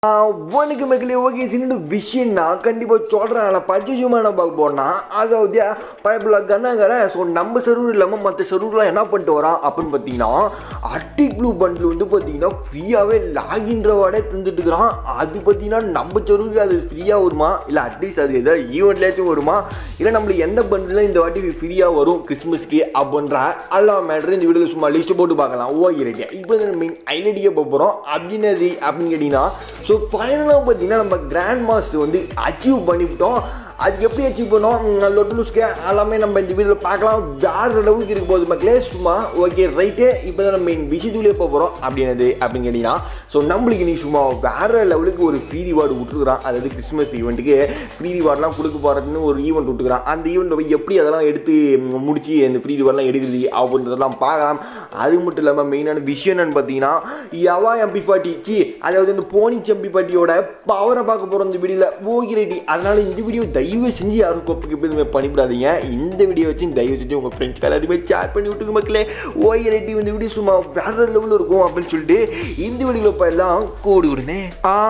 வணக்கம் மக்களே ஓகே சின்ன விஷயம் நான் கண்டிப்பாக சொல்கிறேன் ஆனால் பச்சையுமா என்ன பார்க்க போனா அதாவது பைப்பில் கண்ணாங்கற ஸோ நம்ம சர்வர் இல்லாமல் மற்ற சர்வர்லாம் என்ன பண்ணிட்டு வரான் அப்படின்னு பார்த்தீங்கன்னா அட்டிக் ப்ளூ பண்டில் வந்து பார்த்தீங்கன்னா ஃப்ரீயாகவே லாகின்ற வாடே தந்துட்டு இருக்கிறான் அது பார்த்தீங்கன்னா நம்ம சர்வருக்கு அது ஃப்ரீயாக வருமா இல்லை அட்லீஸ்ட் அது ஏதாவது ஈவெண்ட்லேயாச்சும் வருமா இல்லை நம்மளுக்கு எந்த பண்டில் இந்த வாட்டி ஃப்ரீயாக வரும் கிறிஸ்மஸ்க்கு அப்படின்ற எல்லா மேட்ரு இந்த வீடியோவில் சும்மா லிஸ்ட் போட்டு பார்க்கலாம் ஓகே ரெடியா இப்போ இந்த மெயின் ஐலடியை போகிறோம் அப்படின்னது அப்படின்னு கேட்டிங்கன்னா ஸோ ஃபைனலாக பார்த்தீங்கன்னா நம்ம கிராண்ட் மாஸ்டர் வந்து அச்சீவ் பண்ணிவிட்டோம் அது எப்படி அச்சீவ் பண்ணோம் லொட்டுலுஸ்க்கு எல்லாமே நம்ம இந்த வீடியோவில் பார்க்கலாம் வேறு லெவலுக்கு இருக்க போகுது மக்களே சும்மா ஓகே ரைட்டு இப்போ தான் நம்ம மெயின் விஷயத்துலேயே போக போகிறோம் அப்படின்னது அப்படின்னு கேட்டிங்கன்னா ஸோ நம்மளுக்கு நீ சும்மா வேறு லெவலுக்கு ஒரு ஃப்ரீ ரிவார்டு விட்டுருக்குறான் அதாவது கிறிஸ்மஸ் ஈவெண்ட்டுக்கு ஃப்ரீ ரிவார்ட்லாம் கொடுக்க போகிறதுன்னு ஒரு ஈவெண்ட் விட்டுக்கிறான் அந்த ஈவெண்ட்டை போய் எப்படி அதெல்லாம் எடுத்து முடிச்சு அந்த ஃப்ரீ ரிவார்ட்லாம் எடுக்கிறது அப்படின்றதெல்லாம் பார்க்கலாம் அது மட்டும் இல்லாமல் மெயினான விஷயம் என்னன்னு பார்த்தீங்கன்னா யவா எம்பி பாட்டி சி அதாவது இந்த போனி எம்பி பாட்டியோட பவரை பார்க்க போகிறோம் இந்த வீடியோவில் ஓகிரேட்டி அதனால இந்த வீடியோ தயவு செஞ்சு யாரும் கொப்புக்கு எதுவுமே பண்ணிவிடாதீங்க இந்த வீடியோ வச்சு தயவு செஞ்சு உங்கள் ஃப்ரெண்ட்ஸ்க்கு எல்லாத்தையுமே ஷேர் பண்ணி விட்டுருங்க மக்களே ஓகிரேட்டி இந்த வீடியோ சும்மா வேற லெவலில் இருக்கும் அப்படின்னு சொல்லிட்டு இந்த வீடியோவில் இப்போ எல்லாம் கோடு விடுனே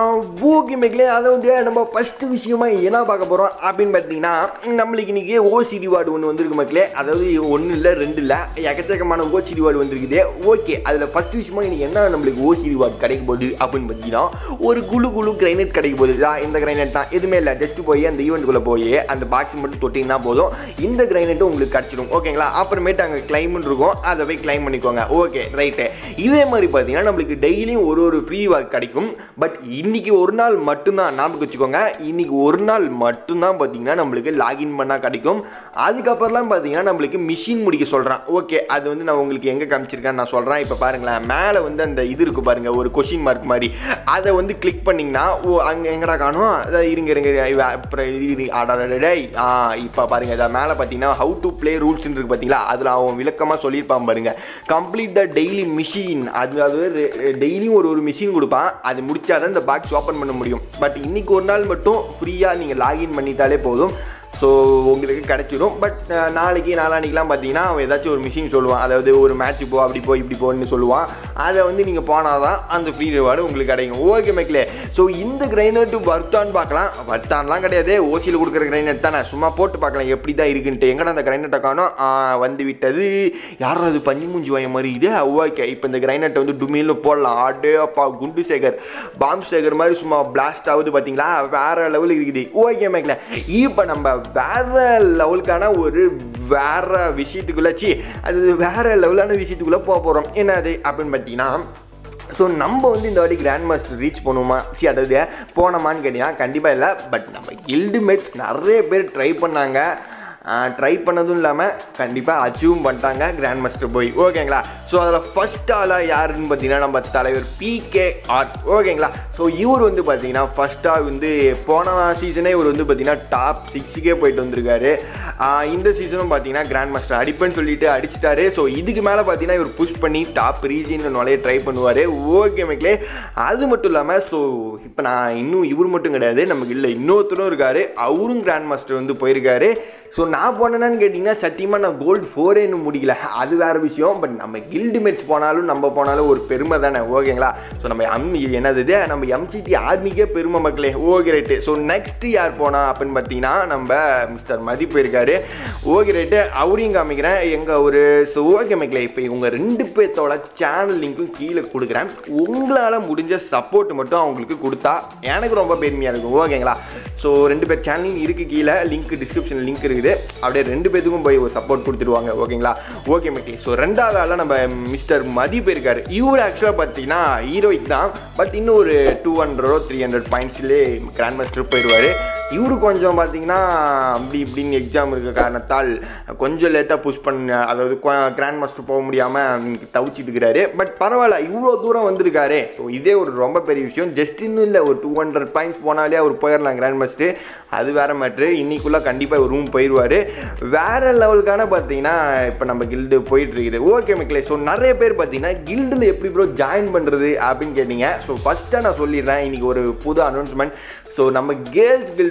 ஓகே மக்களே அதை வந்து நம்ம ஃபஸ்ட்டு விஷயமா என்ன பார்க்க போகிறோம் அப்படின்னு பார்த்தீங்கன்னா நம்மளுக்கு இன்னைக்கு ஓசி ரிவார்டு ஒன்று வந்திருக்கு மக்களே அதாவது ஒன்று இல்லை ரெண்டு இல்லை எக்கச்சக்கமான ஓசி ரிவார்டு வந்திருக்குது ஓகே அதில் ஃபஸ்ட் விஷயமா இன்னைக்கு என்ன நம்மளுக்கு ஓசி ரிவார்டு கிடைக்க போகுது அப்படின்னு பார்த்தீங்கன்னா ஒரு குழு குழு கிரைனட் கிடைக்க போகுது இதா இந்த கிரைனட் தான் எதுவுமே இல்லை ஜஸ்ட் போய் அந்த ஈவெண்ட்டுக்குள்ளே போய் அந்த பாக்ஸ் மட்டும் தொட்டிங்கன்னா போதும் இந்த கிரைனட்டும் உங்களுக்கு கிடச்சிடும் ஓகேங்களா அப்புறமேட்டு அங்கே கிளைம்னு இருக்கும் அதை போய் கிளைம் பண்ணிக்கோங்க ஓகே ரைட்டு இதே மாதிரி பார்த்தீங்கன்னா நம்மளுக்கு டெய்லியும் ஒரு ஒரு ஃப்ரீ ஒர்க் கிடைக்கும் பட் இன்னைக்கு ஒரு நாள் மட்டும்தான் ஞாபகம் வச்சுக்கோங்க இன்னைக்கு ஒரு நாள் மட்டும்தான் பார்த்தீங்கன்னா நம்மளுக்கு லாகின் பண்ணால் கிடைக்கும் அதுக்கப்புறம்லாம் பார்த்தீங்கன்னா நம்மளுக்கு மிஷின் முடிக்க சொல்கிறேன் ஓகே அது வந்து நான் உங்களுக்கு எங்கே காமிச்சிருக்கேன்னு நான் சொல்கிறேன் இப்போ பாருங்களேன் மேலே வந்து அந்த இது இருக்கு பாருங்க ஒரு கொஷின் மார்க் மாதிரி அதை வந்து கிளிக் பண்ணிங்கன்னா ஓ அங்கே எங்கடா காணும் அதான் இருங்க இருங்க இவ அப்புறம் இது இரு அடடடடே ஆ இப்போ பாருங்க இதை மேலே பார்த்தீங்கன்னா ஹவு டு ப்ளே ரூல்ஸ் இருக்கு பார்த்தீங்களா அதில் அவன் விளக்கமாக சொல்லியிருப்பான் பாருங்க கம்ப்ளீட் த டெய்லி மிஷின் அது அது டெய்லியும் ஒரு ஒரு மிஷின் கொடுப்பான் அது முடிச்சாதான் இந்த பாக்ஸ் ஓப்பன் பண்ண முடியும் பட் இன்னைக்கு ஒரு நாள் மட்டும் ஃப்ரீயாக நீங்கள் லாகின் பண்ணிட்டாலே போதும் ஸோ உங்களுக்கு கிடச்சிடும் பட் நாளைக்கு நாளானிக்கெலாம் பார்த்தீங்கன்னா அவன் ஏதாச்சும் ஒரு மிஷின் சொல்லுவான் அதாவது ஒரு மேட்ச் போ அப்படி போ இப்படி போன்னு சொல்லுவான் அதை வந்து நீங்கள் போனால் தான் அந்த ஃப்ரீ ரிவார்டு உங்களுக்கு கிடைக்கும் ஓகே மேக்லே ஸோ இந்த கிரைனட் வர்த்தான்னு பார்க்கலாம் வர்த்தான்லாம் கிடையாது ஓசியில் கொடுக்குற கிரைனட் தானே சும்மா போட்டு பார்க்கலாம் எப்படி தான் இருக்குன்ட்டு எங்கடா அந்த கிரைனட்டை காணும் ஆ, வந்து விட்டது யாரும் அது பஞ்சு மூஞ்சி வாய மாதிரி இது ஓகே இப்போ இந்த கிரைனட்டை வந்து டுமில்னு போடலாம் ஆடே அப்பா குண்டு சேகர் பாம் சேகர் மாதிரி சும்மா பிளாஸ்ட் ஆகுது பார்த்தீங்களா வேற லெவலுக்கு இருக்குது ஓகே மேக்ல இப்போ நம்ம வேற லெவலுக்கான ஒரு வேற விஷயத்துக்குள்ள சி அது வேற லெவலான விஷயத்துக்குள்ள போக போகிறோம் என்னது அப்படின்னு பார்த்தீங்கன்னா ஸோ நம்ம வந்து இந்த வாட்டி கிராண்ட் மாஸ்டர் ரீச் பண்ணுவோமா சி அதாவது போனோமான்னு கேட்டீங்கன்னா கண்டிப்பாக இல்லை பட் நம்ம கில்டு மேட்ஸ் நிறைய பேர் ட்ரை பண்ணாங்க ட்ரை பண்ணதும் இல்லாமல் கண்டிப்பாக அச்சீவும் பண்ணிட்டாங்க கிராண்ட் மாஸ்டர் போய் ஓகேங்களா ஸோ அதில் ஃபஸ்ட் ஆளாக யாருன்னு பார்த்தீங்கன்னா நம்ம தலைவர் பிகே ஆர் ஓகேங்களா ஸோ இவர் வந்து பார்த்தீங்கன்னா ஃபஸ்ட்டாக வந்து போன சீசனே இவர் வந்து பார்த்தீங்கன்னா டாப் சிக்ஸுக்கே போயிட்டு வந்திருக்காரு ஆஹ் இந்த சீசனும் பார்த்தீங்கன்னா கிராண்ட் மாஸ்டர் அடிப்பேன்னு சொல்லிட்டு அடிச்சிட்டாரு ஸோ இதுக்கு மேலே பார்த்தீங்கன்னா இவர் புஷ் பண்ணி டாப் ரீஜனில் நுழைய ட்ரை பண்ணுவார் ஓகே மக்களே அது மட்டும் இல்லாமல் ஸோ இப்போ நான் இன்னும் இவர் மட்டும் கிடையாது நமக்கு இல்லை இன்னொருத்தரும் இருக்காரு அவரும் கிராண்ட் மாஸ்டர் வந்து போயிருக்காரு ஸோ நான் போனேன்னு கேட்டிங்கன்னா சத்தியமாக நான் கோல்டு ஃபோரே இன்னும் முடிக்கல அது வேறு விஷயம் பட் நம்ம கில்டு மேட்ச் போனாலும் நம்ம போனாலும் ஒரு பெருமை தானே ஓகேங்களா ஸோ நம்ம எம் என்னது இது நம்ம எம்சிடி ஆர்மிக்கே பெருமை மக்களே ஓகே ரைட்டு ஸோ நெக்ஸ்ட் யார் போனா அப்படின்னு பார்த்தீங்கன்னா நம்ம மிஸ்டர் மதி போயிருக்காரு ஓகே ரைட்டு அவரையும் காமிக்கிறேன் எங்கள் ஒரு ஸோ ஓகே மக்களே இப்போ இவங்க ரெண்டு பேர்த்தோட சேனல் லிங்க்கும் கீழே கொடுக்குறேன் உங்களால் முடிஞ்ச சப்போர்ட் மட்டும் அவங்களுக்கு கொடுத்தா எனக்கு ரொம்ப பெருமையாக இருக்கும் ஓகேங்களா ஸோ ரெண்டு பேர் சேனலும் இருக்குது கீழே லிங்க் டிஸ்கிரிப்ஷன் லிங்க் இருக்குது அப்படியே ரெண்டு பேத்துக்கும் போய் ஒரு சப்போர்ட் கொடுத்துருவாங்க ஓகேங்களா ஓகே மக்களே ஸோ ரெண்டாவது ஆளாக நம்ம மிஸ்டர் மதி போயிருக்காரு இவர் ஆக்சுவலாக பார்த்தீங்கன்னா ஹீரோயிக் தான் பட் இன்னும் ஒரு டூ ஹண்ட்ரடோ த்ரீ ஹண்ட்ரட் பாயிண்ட்ஸ்லேயே கிராண்ட் மாஸ்டர் போயிடுவார் இவரு கொஞ்சம் பார்த்தீங்கன்னா அப்படி இப்படின்னு எக்ஸாம் இருக்க காரணத்தால் கொஞ்சம் லேட்டாக புஷ் பண்ண அதாவது கிராண்ட் மாஸ்டர் போக முடியாமல் தவிச்சிட்டு இருக்கிறாரு பட் பரவாயில்ல இவ்வளோ தூரம் வந்திருக்காரு ஸோ இதே ஒரு ரொம்ப பெரிய விஷயம் ஜஸ்ட் இன்னும் இல்லை ஒரு டூ ஹண்ட்ரட் பாயிண்ட்ஸ் போனாலே அவர் போயிடலாம் கிராண்ட் மாஸ்டர் அது வேற மேட்ரு இன்னைக்குள்ளே கண்டிப்பாக ஒரு ரூம் போயிடுவார் வேற லெவலுக்கான பார்த்தீங்கன்னா இப்போ நம்ம கில்டு போயிட்டு இருக்குது ஓகே மக்களே ஸோ நிறைய பேர் பார்த்தீங்கன்னா கில்டில் எப்படி ப்ரோ ஜாயின் பண்ணுறது அப்படின்னு கேட்டீங்க ஸோ ஃபஸ்ட்டாக நான் சொல்லிடுறேன் இன்னைக்கு ஒரு புது அனௌன்ஸ்மெண்ட் ஸோ நம்ம கேர்ள்ஸ் கில்டு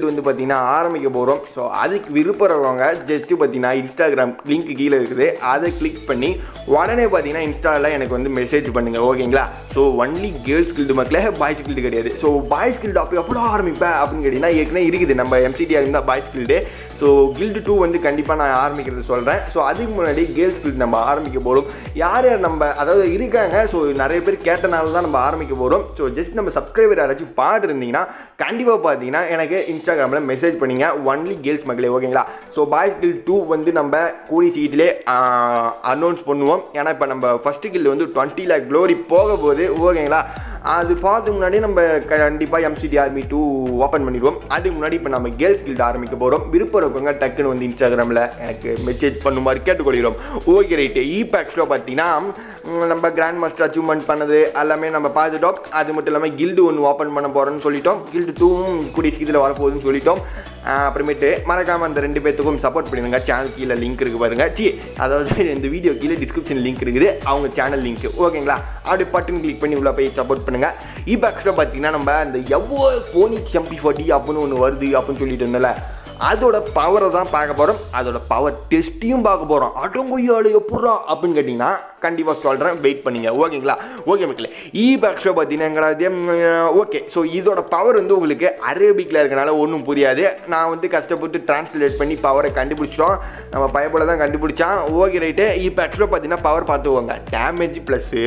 வந்து பார்த்தீங்கன்னா ஆரம்பிக்க போகிறோம் ஸோ அதுக்கு விருப்பறவங்க ஜஸ்ட்டு பார்த்தீங்கன்னா இன்ஸ்டாகிராம் லிங்க் கீழே இருக்குது அதை கிளிக் பண்ணி உடனே பார்த்தீங்கன்னா இன்ஸ்டாவில் எனக்கு வந்து மெசேஜ் பண்ணுங்கள் ஓகேங்களா ஸோ ஒன்லி கேர்ள்ஸ் கில்டு மக்களே பாய்ஸ் கில்டு கிடையாது ஸோ பாய்ஸ் கில்டு அப்போ எப்போ ஆரம்பிப்பேன் அப்படின்னு கேட்டிங்கன்னா ஏற்கனவே இருக்குது நம்ம எம்சிடிஆர் இருந்தால் boys guild so guild too வந்து கண்டிப்பாக நான் ஆரம்பிக்கிறது சொல்கிறேன் ஸோ அதுக்கு முன்னாடி கேர்ள்ஸ் கில்டு நம்ம ஆரம்பிக்க போகிறோம் யார் யார் நம்ம அதாவது இருக்காங்க ஸோ நிறைய பேர் கேட்டனால தான் நம்ம ஆரம்பிக்க போகிறோம் ஸோ ஜஸ்ட் நம்ம சப்ஸ்கிரைபர் யாராச்சும் பாட்டு இருந்தீங்கன்னா கண்டிப்பாக பார்த்தீங்கன்னா எனக்கு இன்ஸ்டாகிராமில் மெசேஜ் பண்ணிங்க ஒன்லி கேர்ள்ஸ் மக்களே ஓகேங்களா ஸோ பாய்ஸ் கில் டூ வந்து நம்ம கூடி சீக்கிரத்திலே அனௌன்ஸ் பண்ணுவோம் ஏன்னா இப்போ நம்ம ஃபஸ்ட்டு கில் வந்து டுவெண்ட்டி லேக் க்ளோரி போக போகுது ஓகேங்களா அது பார்த்து முன்னாடி நம்ம கண்டிப்பாக எம்சிடி ஆர்மி டூ ஓப்பன் பண்ணிடுவோம் அதுக்கு முன்னாடி இப்போ நம்ம கேர்ள்ஸ் கில்ட் ஆரம்பிக்க போகிறோம் விருப்பம் இருக்கவங்க டக்குன்னு வந்து இன்ஸ்டாகிராமில் எனக்கு மெசேஜ் பண்ணுமாறு கேட்டுக்கொள்கிறோம் ஓகே ரைட்டு இ பேக்ஸில் பார்த்தீங்கன்னா ம், நம்ம கிராண்ட் மாஸ்டர் அச்சீவ்மெண்ட் பண்ணது எல்லாமே நம்ம பார்த்துட்டோம் அது மட்டும் இல்லாமல் கில்டு ஒன்று ஓப்பன் பண்ண போகிறோம்னு சொல்லிட்டோம் கில்டு டூவும் கூடிய சீக்கிரத்தில் வரப்போகுதுன்னு சொல்லிட்டோம் ஆஹ் அப்புறமேட்டு மறக்காமல் அந்த ரெண்டு பேர்த்துக்கும் சப்போர்ட் பண்ணிடுங்க சேனல் கீழே லிங்க் இருக்குது பாருங்க சி அதாவது இந்த வீடியோ கீழே டிஸ்கிரிப்ஷன் லிங்க் இருக்குது அவங்க சேனல் லிங்க் ஓகேங்களா அப்படி பட்டன் கிளிக் பண்ணி உள்ள போய் சப்போர்ட் பண்ணுங்க இ பேக்ஸில் பார்த்தீங்கன்னா நம்ம அந்த எவ்வளோ போனிக் எம்பி ஃபார்ட்டி அப்படின்னு ஒன்று வருது அப்படின்னு சொல்லிட்டு இருந்தோம்ல அதோட பவரை தான் பார்க்க போகிறோம் அதோட பவர் டெஸ்ட்டையும் பார்க்க போகிறோம் அடங்கொய்யாளு எப்பட்றா அப்படின்னு கேட்டிங்கன்னா கண்டிப்பாக சொல்கிறேன் வெயிட் பண்ணிங்க ஓகேங்களா ஓகே மக்களே இ பேக்ஸோ பார்த்தீங்கன்னா ஓகே ஸோ இதோட பவர் வந்து உங்களுக்கு அரேபிக்கில் இருக்கனால ஒன்றும் புரியாது நான் வந்து கஷ்டப்பட்டு டிரான்ஸ்லேட் பண்ணி பவரை கண்டுபிடிச்சிட்டோம் நம்ம பயப்பட தான் கண்டுபிடிச்சான் ஓகே ரைட்டு இ பேக்ஸில் பார்த்தீங்கன்னா பவர் பார்த்துக்கோங்க damage plus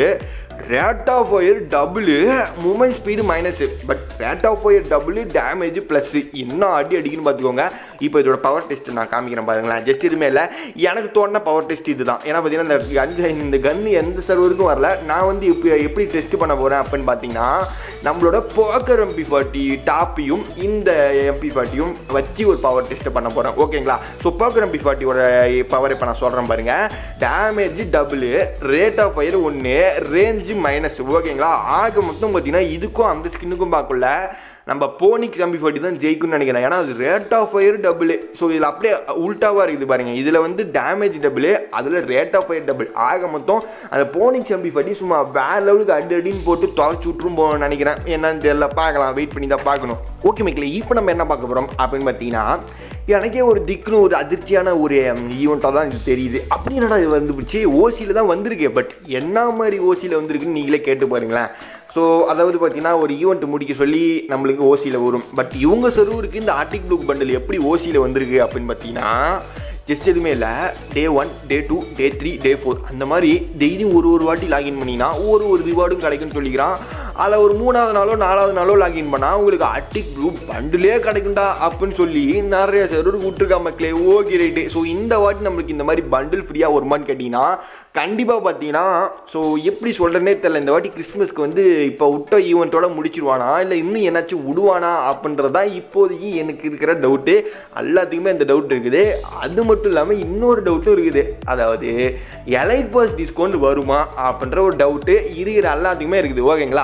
rate of fire double movement speed minus but rate of fire double damage plus என்ன அடி அடிக்குன்னு பார்த்துக்கோங்க இப்போ இதோட பவர் டெஸ்ட் நான் காமிக்கிறேன் பாருங்களேன் ஜஸ்ட் இதுமே இல்லை எனக்கு தோணுன பவர் டெஸ்ட் இதுதான் ஏன்னா பார்த்தீங்கன்னா இந்த கன் இந்த கன்று எந்த சர்வருக்கும் வரல நான் வந்து இப்போ எப்படி டெஸ்ட் பண்ண போகிறேன் அப்படின்னு பார்த்தீங்கன்னா நம்மளோட போக்கர் எம்பி ஃபார்ட்டி டாப்பையும் இந்த எம்பி ஃபார்ட்டியும் வச்சு ஒரு பவர் டெஸ்ட் பண்ண போகிறேன் ஓகேங்களா ஸோ போக்கர் எம்பி ஃபார்ட்டியோட பவர் இப்போ நான் சொல்கிறேன் பாருங்க damage double rate of fire ஒன்று ரேஞ்சு மைனஸ் ஓகேங்களா ஆக மொத்தம் பார்த்தீங்கன்னா இதுக்கும் அந்த ஸ்கின்னுக்கும் பார்க்கல நம்ம போனிக் எம்பி ஃபார்ட்டி தான் ஜெயிக்கும்னு நினைக்கிறேன் ஏன்னா அது rate of fire double so இதில் அப்படியே உல்ட்டாவாக இருக்குது பாருங்க இதில் வந்து டேமேஜ் டபுள் அதில் ரேட் ஆஃப் ஃபயர் டபுள் ஆக மொத்தம் அந்த போனிக் எம்பி ஃபார்ட்டி சும்மா வேற லெவலுக்கு அடி அடின்னு போட்டு துவைச்சு விட்டுரும் போகணும்னு நினைக்கிறேன் என்னன்னு தெரியல பார்க்கலாம் வெயிட் பண்ணி தான் பார்க்கணும் ஓகே மேக்கில் இப்போ நம்ம என்ன பார்க்க போகிறோம் அப்படின்னு பார்த்தீங்கன்னா எனக்கே ஒரு திக்குன்னு ஒரு அதிர்ச்சியான ஒரு ஈவெண்ட்டாக தான் இது தெரியுது அப்படி என்னடா இது வந்துச்சு ஓசியில் தான் வந்திருக்கு பட் என்ன மாதிரி ஓசியில் வந்திருக்குன்னு நீங்களே கேட்டு பாருங்களேன் ஸோ அதாவது பார்த்தீங்கன்னா ஒரு ஈவெண்ட் முடிக்க சொல்லி நம்மளுக்கு ஓசியில் வரும் பட் இவங்க சர்வருக்கு இந்த ஆர்டிக் ப்ளூ பண்டில் எப்படி ஓசியில் வந்திருக்கு அப்படின்னு பார்த்தீங்கன்னா ஜஸ்ட் எதுவுமே இல்லை day one day two day three day four அந்த மாதிரி டெய்லியும் ஒரு ஒரு வாட்டி லாகின் பண்ணினா ஒரு ஒரு ரிவார்டும் கிடைக்கும்னு சொல்லிக்கிறான் அதில் ஒரு மூணாவது நாளோ நாலாவது நாளோ லாகின் பண்ணால் உங்களுக்கு அட்டிக் ப்ளூ பண்டிலே கிடைக்கும்டா அப்படின்னு சொல்லி நிறைய சர்வருக்கு விட்டுருக்கா மக்களே ஓகே ரைட்டு ஸோ இந்த வாட்டி நம்மளுக்கு இந்த மாதிரி பண்டில் ஃப்ரீயாக வருமான்னு கேட்டிங்கன்னா கண்டிப்பாக பார்த்தீங்கன்னா ஸோ எப்படி சொல்கிறேனே தெரில இந்த வாட்டி கிறிஸ்மஸ்க்கு வந்து இப்போ விட்ட ஈவெண்ட்டோட முடிச்சிருவானா இல்லை இன்னும் என்னாச்சும் விடுவானா அப்படின்றது தான் இப்போதைக்கு எனக்கு இருக்கிற டவுட்டு எல்லாத்துக்குமே இந்த டவுட் இருக்குது அது மட்டும் இல்லாமல் இன்னொரு டவுட்டும் இருக்குது அதாவது எலைட் பாஸ் டிஸ்கவுண்ட் வருமா அப்படின்ற ஒரு டவுட்டு இருக்கிற எல்லாத்துக்குமே இருக்குது ஓகேங்களா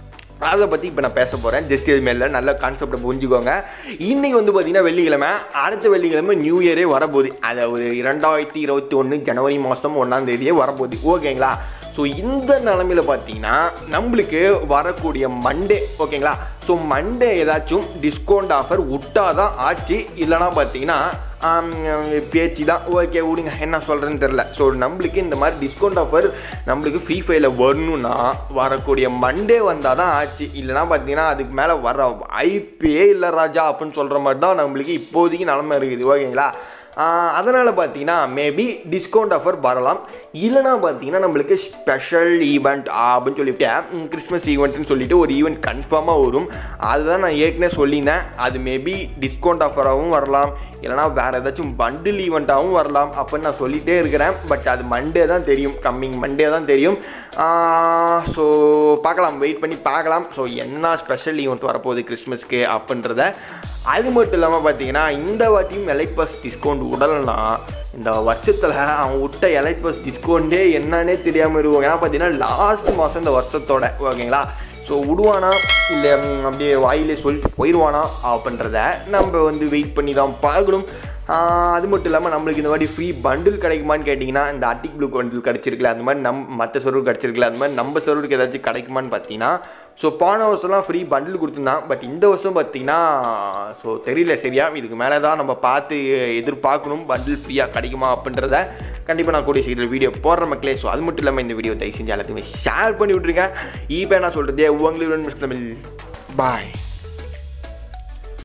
அதை பற்றி இப்போ நான் பேச போகிறேன் ஜஸ்ட் இது மேலே நல்ல கான்செப்டை புரிஞ்சுக்கோங்க இன்றைக்கி வந்து பார்த்தீங்கன்னா வெள்ளிக்கிழமை அடுத்த வெள்ளிக்கிழமை நியூ இயரே வரப்போகுது அதாவது இரண்டாயிரத்தி இருபத்தி ஒன்று ஜனவரி மாதம் ஒன்றாம் தேதியே வரப்போகுது ஓகேங்களா ஸோ இந்த நிலமையில பார்த்தீங்கன்னா நம்மளுக்கு வரக்கூடிய மண்டே ஓகேங்களா ஸோ மண்டே ஏதாச்சும் டிஸ்கவுண்ட் ஆஃபர் விட்டாதான் ஆச்சு இல்லைனா பார்த்தீங்கன்னா ஆம், பேச்சு தான் ஓகே விடுங்க என்ன சொல்கிறேன்னு தெரில ஸோ நம்மளுக்கு இந்த மாதிரி டிஸ்கவுண்ட் ஆஃபர் நம்மளுக்கு ஃப்ரீ ஃபயரில் வரணும்னா வரக்கூடிய மண்டே வந்தால் தான் ஆச்சு இல்லைனா பார்த்தீங்கன்னா அதுக்கு மேலே வர வாய்ப்பே இல்லை ராஜா அப்படின்னு சொல்கிற மாதிரி தான் நம்மளுக்கு இப்போதைக்கு நிலமை இருக்குது ஓகேங்களா அதனால் பார்த்தீங்கன்னா மேபி டிஸ்கவுண்ட் ஆஃபர் வரலாம் இல்லைனா பார்த்தீங்கன்னா நம்மளுக்கு ஸ்பெஷல் ஈவெண்ட் அப்படின்னு சொல்லிட்டு ம், கிறிஸ்மஸ் ஈவெண்ட்னு சொல்லிட்டு ஒரு ஈவெண்ட் கன்ஃபார்மாக வரும் அதுதான் நான் ஏற்கனவே சொல்லியிருந்தேன் அது மேபி டிஸ்கவுண்ட் ஆஃபராகவும் வரலாம் இல்லைனா வேறு ஏதாச்சும் பண்டில் ஈவெண்ட்டாகவும் வரலாம் அப்படின்னு நான் சொல்லிகிட்டே இருக்கிறேன் பட் அது மண்டே தான் தெரியும் கம்மிங் மண்டே தான் தெரியும் ஸோ பார்க்கலாம் வெயிட் பண்ணி பார்க்கலாம் ஸோ என்ன ஸ்பெஷல் ஈவெண்ட் வரப்போகுது கிறிஸ்மஸ்க்கு அப்படின்றத அது மட்டும் இல்லாமல் பார்த்தீங்கன்னா இந்த வாட்டியும் எலைட் பாஸ் டிஸ்கவுண்ட் விடலைன்னா இந்த வருஷத்தில் அவன் விட்ட எலைட் பாஸ் டிஸ்கவுண்ட்டே என்னன்னே தெரியாமல் இருக்கும் ஏன்னா பார்த்தீங்கன்னா லாஸ்ட் மாதம் இந்த வருஷத்தோட ஓகேங்களா ஸோ விடுவானா இல்லை ம், அப்படியே வாயிலே சொல்லிட்டு போயிடுவானா அப்படின்றத நம்ம வந்து வெயிட் பண்ணி தான் பார்க்கணும் ஆஹ் அது மட்டும் இல்லாமல் நம்மளுக்கு இந்த மாதிரி ஃப்ரீ பண்டில் கிடைக்குமான்னு கேட்டிங்கன்னா இந்த அட்டிக் ப்ளூ பண்டில் கிடச்சிருக்குல அந்த மாதிரி நம் மற்ற சர்வர் கிடச்சிருக்குல அந்த மாதிரி நம்ம சர்வருக்கு ஏதாச்சும் கிடைக்குமான்னு பார்த்தீங்கன்னா ஸோ போன வருஷம்லாம் ஃப்ரீ பண்டில் கொடுத்துருந்தான் பட் இந்த வருஷம் பார்த்தீங்கன்னா ஸோ தெரியல சரியா இதுக்கு மேலே தான் நம்ம பார்த்து எதிர்பார்க்கணும் பண்டில் ஃப்ரீயாக கிடைக்குமா அப்படின்றத கண்டிப்பாக நான் கூடிய சீக்கிரம் வீடியோ போடுற மக்களே ஸோ அது மட்டும் இல்லாமல் இந்த வீடியோ தயவு செஞ்சு எல்லாத்தையுமே ஷேர் பண்ணி விட்ருங்க இப்போ நான் சொல்கிறது உங்களுக்கு பாய்